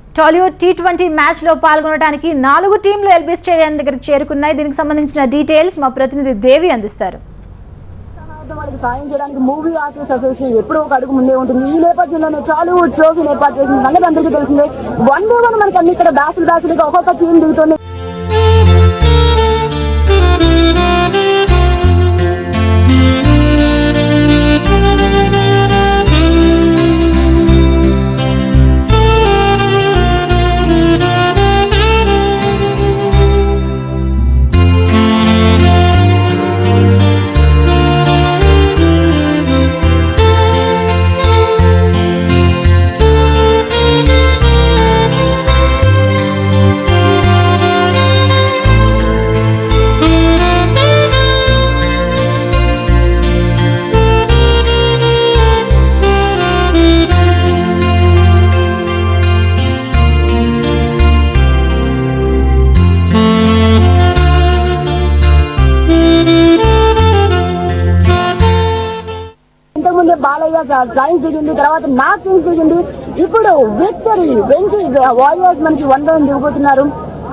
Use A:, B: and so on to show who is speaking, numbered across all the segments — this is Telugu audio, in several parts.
A: టాలీవుడ్ టీ ట్వంటీ మ్యాచ్ లో పాల్గొనడానికి నాలుగు టీంలు ఎల్బీ స్టేడియం దగ్గరికి చేరుకున్నాయి దీనికి సంబంధించిన డీటెయిల్స్ మా ప్రతినిధి దేవి అందిస్తారు
B: వాళ్ళకి సాయం చేయడానికి మూవీ ఆర్టిస్ట్ అసోసియేషన్ ఎప్పుడో ఒక అడుగు ముందే ఉంటుంది ఈ నేపథ్యంలోనే చాలీవుడ్ ట్రోఫీ ఏర్పాటు చేసింది సంగతి అందరికీ తెలిసిందే వన్ డే వన్ మనకి అన్ని ఇక్కడ బ్యాచులు బ్యాచులుగా ఒక్కొక్క టీం దిగుతుంది ఇంతకుముందే బాలయ్య డ్రాయింగ్ దిగింది తర్వాత నా టీమ్స్ దిగింది ఇప్పుడు విక్టరీ వెంకీ వారియర్స్ మనకి వన్ డౌన్ దిగబోతున్నారు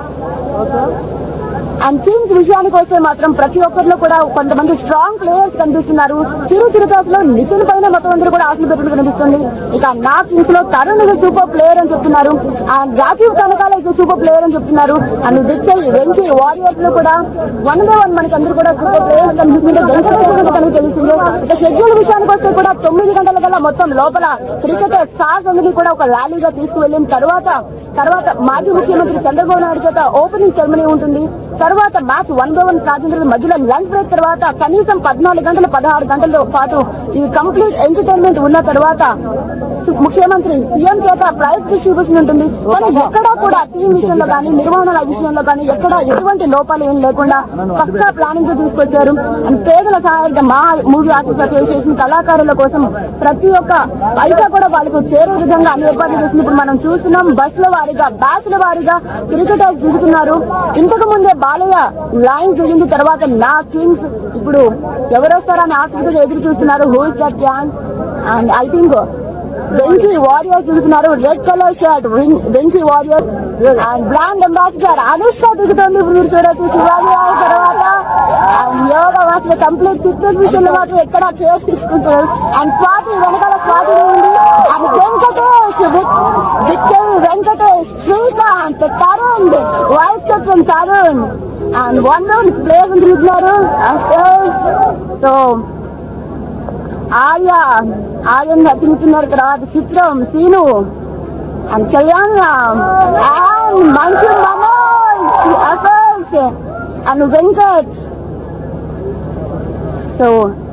B: అండ్ టీమ్స్ విషయానికి వస్తే మాత్రం ప్రతి ఒక్కరిలో కూడా కొంతమంది స్ట్రాంగ్ ప్లేయర్స్ కనిపిస్తున్నారు చిరు చిరుతాసులో నితిన్ పైన మొత్తం అందరూ కూడా ఆశలు పెట్టినట్టు కనిపిస్తుంది ఇక నా టీమ్స్ లో తరుణ్ ఇస్ సూపర్ ప్లేయర్ అని చెప్తున్నారు and Rajeev Kanakala is super player అని చెప్తున్నారు అండ్ దిక్కై వెంకీ వారియర్స్ లో కూడా వన్ బై వన్ మనకి అందరూ కూడా సూపర్ ప్లేయర్స్ కనిపిస్తుంది వెంకటేశ్వర కనుక తెలిసింది ఇక షెడ్యూల్ విషయానికి వస్తే కూడా తొమ్మిది గంటల కల్లా మొత్తం లోపల క్రికెట్ స్టార్స్ అందరినీ కూడా ఒక ర్యాలీగా తీసుకువెళ్ళిన తర్వాత తర్వాత మాజీ ముఖ్యమంత్రి చంద్రబాబు నాయుడు చేత ఓపెనింగ్ సెరమనీ ఉంటుంది తర్వాత మ్యాచ్ వన్ బై వన్ సాధించిన మధ్యలో లంచ్ బ్రేక్ తర్వాత కనీసం పద్నాలుగు గంటలు పదహారు గంటలతో పాటు ఈ కంప్లీట్ ఎంటర్టైన్మెంట్ ఉన్న తర్వాత ముఖ్యమంత్రి సీఎం చేత ప్రైజ్ డిస్ట్రిబ్యూషన్ ఉంటుంది కానీ ఎక్కడా కూడా టీం విషయంలో కానీ నిర్వహణల విషయంలో కానీ ఎక్కడ ఎటువంటి లోపాలు ఏం లేకుండా పక్కా ప్లానింగ్ తో తీసుకొచ్చారు అండ్ పేదల సహాయంగా మా మూవీ ఆర్టిస్ట్ అసోసియేషన్ కళాకారుల కోసం ప్రతి ఒక్క పైసా కూడా వాళ్ళకు చేరే విధంగా అన్ని ఏర్పాట్లు చేసింది ఇప్పుడు మనం చూస్తున్నాం బస్సుల వారీగా బ్యాచ్ల వారీగా క్రికెటర్స్ దిగుతున్నారు ఇంతకు ముందే బాలయ్య లైన్ దిగింది తర్వాత నా కింగ్స్ ఇప్పుడు ఎవరొస్తారని ఆసక్తిగా ఎదురు చూస్తున్నారు who is that gang and I think Venky warriors దిగుతున్నారు red colour shirt Venky warrior and brand ambassador Anushka దిగుతుంది ఇప్పుడు మీరు చూడొచ్చు శివాజీ అయిన తర్వాత అండ్ యోగా మాత్రం కంప్లీట్ ఫిట్నెస్ విషయంలో మాత్రం ఎక్కడ కేర్ తీసుకుంటున్నారు అండ్ స్వాతి వెనకాల స్వాతి ఉంది and Venkatesh Vicky Venkatesh Srikanth Tarun vice captain Tarun and one round players తిరుగుతున్నారు సో ఆర్య ఆర్యన్ తిరుగుతున్నారు తర్వాత Chitram Seenu and Kalyan and Manchu Manoj Ashok and Venkat so